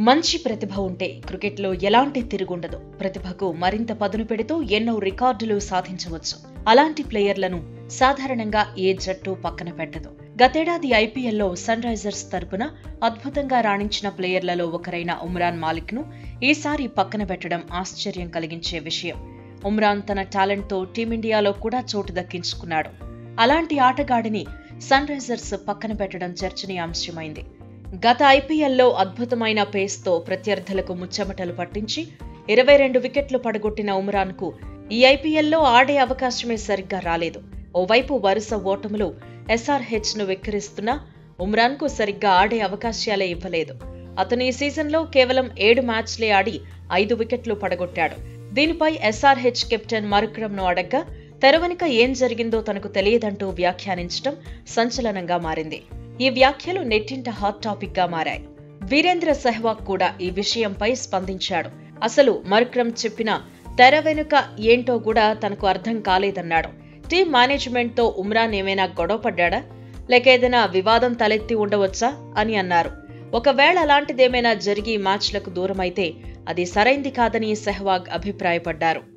మంచి ప్రతిభ ఉంటే క్రికెట్లో ఎలాంటి తిరుగుండదు ప్రతిభకు మరింత పదును పెడుతూ ఎన్నో రికార్డులు సాధించవచ్చు అలాంటి ప్లేయర్లను సాధారణంగా ఏ జట్టు పక్కన పెట్టదు గతేడాది ఐపీఎల్లో సన్ రైజర్స్ తరపున అద్భుతంగా రాణించిన ప్లేయర్లలో ఒకరైన ఉమ్రాన్ మాలిక్ ను ఈసారి పక్కన పెట్టడం ఆశ్చర్యం కలిగించే విషయం ఉమ్రాన్ తన టాలెంట్తో టీమిండియాలో కూడా చోటు దక్కించుకున్నాడు అలాంటి ఆటగాడిని సన్ రైజర్స్ పక్కన పెట్టడం చర్చనీయాంశమైంది గత ఐపీఎల్లో అద్భుతమైన పేస్తో ప్రత్యర్థులకు ముచ్చెమటలు పట్టించి ఇరవై రెండు వికెట్లు పడగొట్టిన ఉమ్రాన్కు ఈ ఐపీఎల్లో ఆడే అవకాశమే సరిగ్గా రాలేదు ఓవైపు వరుస ఓటములు ఎస్ఆర్హెచ్ ను వెక్కిరిస్తున్నా ఉమ్రాన్కు సరిగ్గా ఆడే అవకాశాలే ఇవ్వలేదు అతను ఈ సీజన్లో కేవలం ఏడు మ్యాచ్లే ఆడి ఐదు వికెట్లు పడగొట్టాడు దీనిపై ఎస్ఆర్హెచ్ కెప్టెన్ మరుక్రమ్ను అడగ్గా తెరవెనుక ఏం జరిగిందో తనకు తెలియదంటూ వ్యాఖ్యానించడం సంచలనంగా మారింది ఈ వ్యాఖ్యలు నెట్టింట హాట్ టాపిక్ గా మారాయి వీరేంద్ర సెహ్వాగ్ కూడా ఈ విషయంపై స్పందించాడు అసలు మర్క్రమ్ చెప్పిన తెర వెనుక ఏంటో కూడా తనకు అర్థం కాలేదన్నాడు టీం మేనేజ్మెంట్ తో ఉమ్రాన్ ఏమైనా గొడవపడ్డా లేక ఏదైనా వివాదం తలెత్తి ఉండవచ్చా అని అన్నారు ఒకవేళ అలాంటిదేమైనా జరిగి మ్యాచ్లకు దూరమైతే అది సరైంది కాదని సెహ్వాగ్ అభిప్రాయపడ్డారు